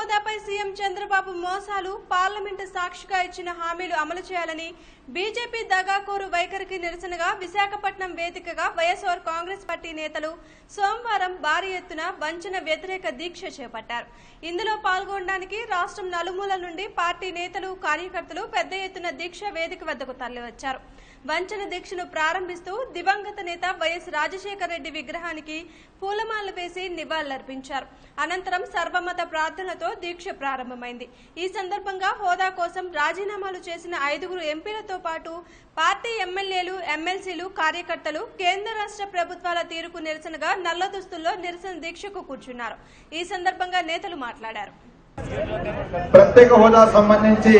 హోదాపై CM Chandrababu మోసాలు parliament సాక్షిగా ఇచ్చిన హామీలు అమలు చేయాలని బీజేపీ దగాకోరు వైఖరికి నిరసనగా విశాఖపట్నం వేదికగా వైఎస్ఆర్ కాంగ్రెస్ పార్టీ నేతలు సోమవారం భారీ ఎత్తున వంచన వ్యతిరేక దీక్ష చేపట్టారు ఇందులో పాల్గొనడానికి రాష్ట్రం నలుమూలల నుండి పార్టీ నేతలు కార్యకర్తలు పెద్ద ఎత్తున దీక్ష వేదిక వద్దకు తరలివచ్చారు వంచన దీక్షను ప్రారంభిస్తూ దివంగత నేత వైఎస్ రాజశేఖర రెడ్డి విగ్రహానికి పూలమాలలు వేసి నివాళులర్పించారు అనంతరం సర్వమత ప్రార్థనలతో దీక్ష ప్రారంభమైంది ఈ సందర్భంగా హోదా కోసం రాజీనామాలు చేసిన ఐదుగురు ఎంపీలతో పాటు పార్టీ ఎమ్మెల్యేలు ఎమ్మెల్సీలు కార్యకర్తలు కేంద్ర రాష్ట్ర ప్రభుత్వాల తీరుకు నిరసనగా నల్ల దుస్తుల్లో నిరసన దీక్షకు కూర్చున్నారు ఈ సందర్భంగా నేతలు మాట్లాడారు ప్రత్యేక హోదా సంబంధించి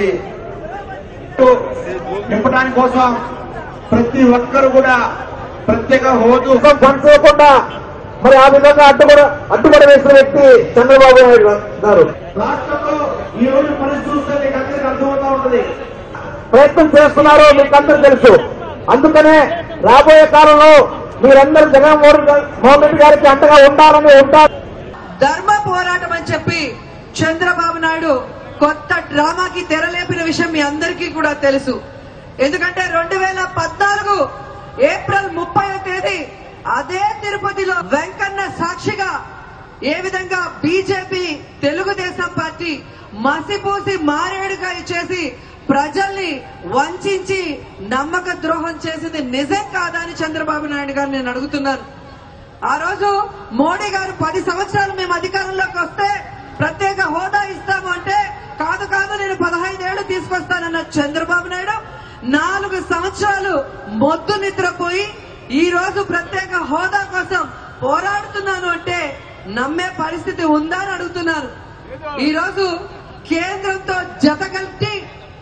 నింపడానికి కోసం ప్రతి ఒక్కరు కూడా ప్రత్యేక హోదు పనిచేయకుండా మరి ఆ విధంగా అడ్డుపడ అడ్డుపడ వేసిన వ్యక్తి చంద్రబాబు నాయుడు గారు రాష్ట్రంలో ఈ రోజు పరిస్థితి చూస్తే మీకు అందరికీ అర్థమవుతా ఉంటది ప్రయత్నం చేస్తున్నారో మీకు అందరూ తెలుసు అందుకనే రాబోయే కాలంలో మీరందరూ జగన్మోహన్ గా- మోహన్ రెడ్డి గారికి అంతగా ఉండాలని ఉంటారు ధర్మ పోరాటం అని చెప్పి చంద్రబాబు నాయుడు కొత్త డ్రామాకి తెరలేపిన విషయం మీ అందరికీ కూడా తెలుసు ఎందుకంటే రెండు వేల పద్నాలుగు ఏప్రిల్ ముప్పై తేదీ అదే తిరుపతిలో వెంకన్న సాక్షిగా ఏ విధంగా బీజేపీ తెలుగుదేశం పార్టీ మసిపూసి మారేడుగా చేసి ప్రజల్ని వంచించి నమ్మక ద్రోహం చేసింది నిజం కాదా అని చంద్రబాబు నాయుడు గారు నేను అడుగుతున్నాను ఆ రోజు మోడీ గారు పది సంవత్సరాలు మేము అధికారంలోకి వస్తే ప్రత్యేక హోదా ఇస్తాము అంటే కాదు కాదు నేను పదహైదేళ్లు తీసుకొస్తానన్న చంద్రబాబు నాయుడు నాలుగు సంవత్సరాలు మొద్దు నిద్రపోయి ఈ రోజు ప్రత్యేక హోదా కోసం పోరాడుతున్నాను అంటే నమ్మే పరిస్థితి ఉందా అని అడుగుతున్నాను ఈ రోజు కేంద్రంతో జతగలిపి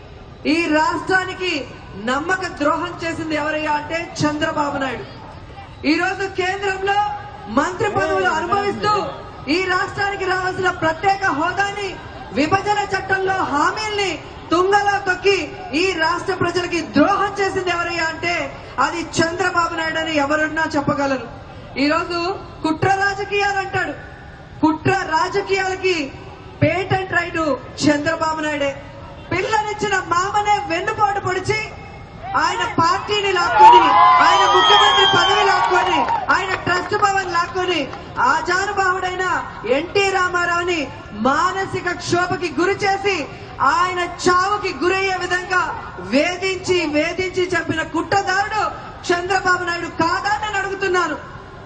ఈ రాష్ట్రానికి నమ్మక ద్రోహం చేసింది ఎవరయ్యా అంటే చంద్రబాబు నాయుడు ఈ రోజు కేంద్రంలో మంత్రి పదవులు అనుభవిస్తూ ఈ రాష్ట్రానికి రావాల్సిన ప్రత్యేక హోదాని విభజన చట్టంలో హామీల్ని తుంగలో తొక్కి ఈ రాష్ట్ర ప్రజలకి ద్రోహం చేసింది ఎవరయ్యా అంటే అది చంద్రబాబు నాయుడు అని ఎవరున్నా చెప్పగలరు ఈ రోజు కుట్ర రాజకీయాలు అంటాడు కుట్ర రాజకీయాలకి పేటెంట్ రైటు చంద్రబాబు నాయుడే పిల్లనిచ్చిన మామనే వెన్నుపోటు పొడిచి ఆయన పార్టీని లాక్కొని ఆయన ముఖ్యమంత్రి పదవి లాక్కొని ఆయన ట్రస్ట్ భవన్ లాక్కొని ఆజానుబాహుడైన ఎన్టీ రామారావుని మానసిక క్షోభకి గురి చేసి ఆయన చావుకి గురయ్యే విధంగా వేధించి వేధించి చెప్పిన కుట్రదారుడు చంద్రబాబు నాయుడు కాదా అని నేను అడుగుతున్నాను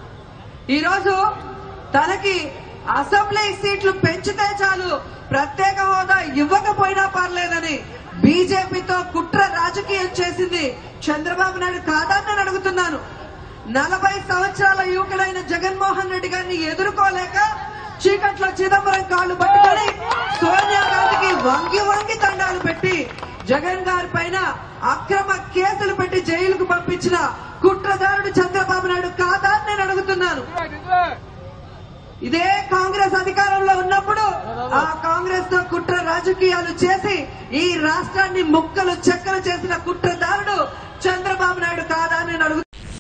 ఈ రోజు తనకి అసెంబ్లీ సీట్లు పెంచితే చాలు ప్రత్యేక హోదా ఇవ్వకపోయినా పర్లేదని బీజేపీతో కుట్ర రాజకీయం చేసింది చంద్రబాబు నాయుడు కాదని నేను అడుగుతున్నాను నలభై సంవత్సరాల యువకుడైన జగన్మోహన్ రెడ్డి గారిని ఎదుర్కోలేక చీకట్లో చిదంబరం కాళ్ళు పట్టుకొని సోనియా గాంధీకి వంగి వంగి దండాలు పెట్టి జగన్ గారి పైన అక్రమ కేసులు పెట్టి జైలుకు పంపించిన కుట్రదారుడు చంద్రబాబు నాయుడు కాదా అని నేను అడుగుతున్నాను ఇదే కాంగ్రెస్ అధికారంలో ఉన్నప్పుడు ఆ కాంగ్రెస్ తో కుట్ర రాజకీయాలు చేసి ఈ రాష్ట్రాన్ని ముక్కలు చెక్కలు చేసిన కుట్రదారుడు చంద్రబాబు నాయుడు కాదా అని నేను అడుగుతున్నాను